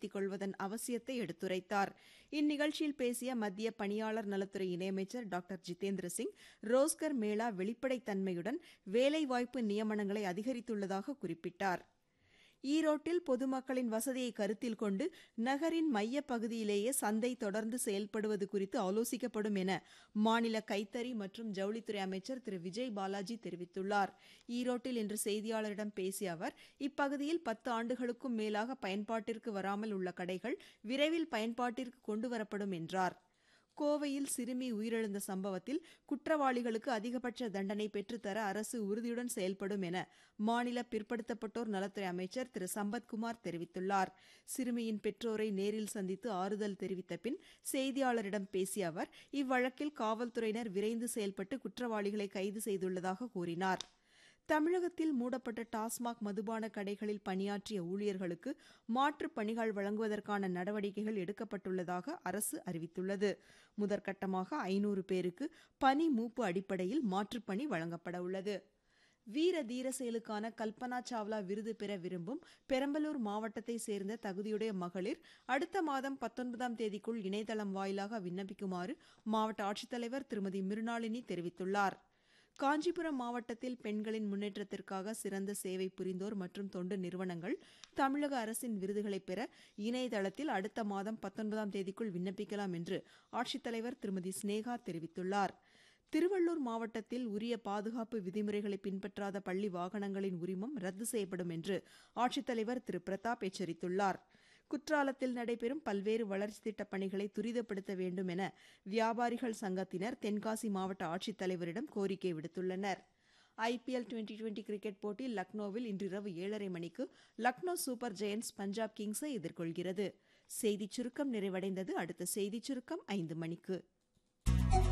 பயன்படுத்திக் கொள்வதன் அவசியத்தை எடுத்துரைத்தார் இந்நிகழ்ச்சியில் பேசிய மத்திய பணியாளர் நலத்துறை இணையமைச்சர் டாக்டர் ஜிதேந்திர சிங் ரோஸ்கர் மேளா வெளிப்படைத்தன்மையுடன் வேலைவாய்ப்பு நியமனங்களை அதிகரித்துள்ளதாக குறிப்பிட்டார் ஈரோட்டில் பொதுமக்களின் வசதியை கருத்தில் கொண்டு நகரின் மையப் பகுதியிலேயே சந்தை தொடர்ந்து செயல்படுவது குறித்து ஆலோசிக்கப்படும் என மாநில கைத்தறி மற்றும் ஜவுளித்துறை அமைச்சர் திரு விஜய் பாலாஜி தெரிவித்துள்ளார் ஈரோட்டில் இன்று செய்தியாளரிடம் பேசிய அவர் இப்பகுதியில் பத்து ஆண்டுகளுக்கும் மேலாக பயன்பாட்டிற்கு வராமல் உள்ள கடைகள் விரைவில் பயன்பாட்டிற்கு கொண்டுவரப்படும் என்றார் கோவையில் சிறுமி உயிரிழந்த சம்பவத்தில் குற்றவாளிகளுக்கு அதிகபட்ச தண்டனை பெற்றுத்தர அரசு உறுதியுடன் செயல்படும் என மாநில பிற்படுத்தப்பட்டோர் நலத்துறை அமைச்சர் திரு சம்பத்குமார் தெரிவித்துள்ளார் சிறுமியின் பெற்றோரை நேரில் சந்தித்து ஆறுதல் தெரிவித்த பின் செய்தியாளரிடம் பேசிய அவர் இவ்வழக்கில் காவல்துறையினர் விரைந்து செயல்பட்டு குற்றவாளிகளை கைது செய்துள்ளதாக கூறினார் தமிழகத்தில் மூடப்பட்ட டாஸ்மாக் மதுபான கடைகளில் பணியாற்றிய ஊழியர்களுக்கு மாற்றுப் பணிகள் வழங்குவதற்கான நடவடிக்கைகள் எடுக்கப்பட்டுள்ளதாக அரசு அறிவித்துள்ளது முதற்கட்டமாக ஐநூறு பேருக்கு பணி மூப்பு அடிப்படையில் மாற்றுப் பணி வழங்கப்பட உள்ளது வீர தீர செயலுக்கான கல்பனா சாவ்லா விருது பெற விரும்பும் பெரம்பலூர் மாவட்டத்தை சேர்ந்த தகுதியுடைய மகளிர் அடுத்த மாதம் பத்தொன்பதாம் தேதிக்குள் இணையதளம் வாயிலாக விண்ணப்பிக்குமாறு மாவட்ட ஆட்சித்தலைவர் திருமதி மிருணாளினி தெரிவித்துள்ளார் காஞ்சிபுரம் மாவட்டத்தில் பெண்களின் முன்னேற்றத்திற்காக சிறந்த சேவை புரிந்தோர் மற்றும் தொண்டு நிறுவனங்கள் தமிழக அரசின் விருதுகளை பெற இணையதளத்தில் அடுத்த மாதம் பத்தொன்பதாம் தேதிக்குள் விண்ணப்பிக்கலாம் என்று ஆட்சித்தலைவர் திருமதி ஸ்னேகா தெரிவித்துள்ளார் திருவள்ளூர் மாவட்டத்தில் உரிய பாதுகாப்பு விதிமுறைகளை பின்பற்றாத பள்ளி வாகனங்களின் உரிமம் ரத்து செய்யப்படும் என்று ஆட்சித்தலைவர் திரு பிரதாப் எச்சரித்துள்ளார் குற்றாலத்தில் நடைபெறும் பல்வேறு வளர்ச்சி திட்டப் பணிகளை துரிதப்படுத்த வேண்டும் என வியாபாரிகள் சங்கத்தினர் தென்காசி மாவட்ட ஆட்சித்தலைவரிடம் கோரிக்கை விடுத்துள்ளனர் ஐபிஎல் டுவெண்டி டுவெண்டி கிரிக்கெட் போட்டி லக்னோவில் இன்றிரவு ஏழரை மணிக்கு லக்னோ சூப்பர் ஜெயண்ட்ஸ் பஞ்சாப் கிங்ஸை எதிர்கொள்கிறது செய்திச் சுருக்கம் நிறைவடைந்தது அடுத்த செய்திச் சுருக்கம் ஐந்து மணிக்கு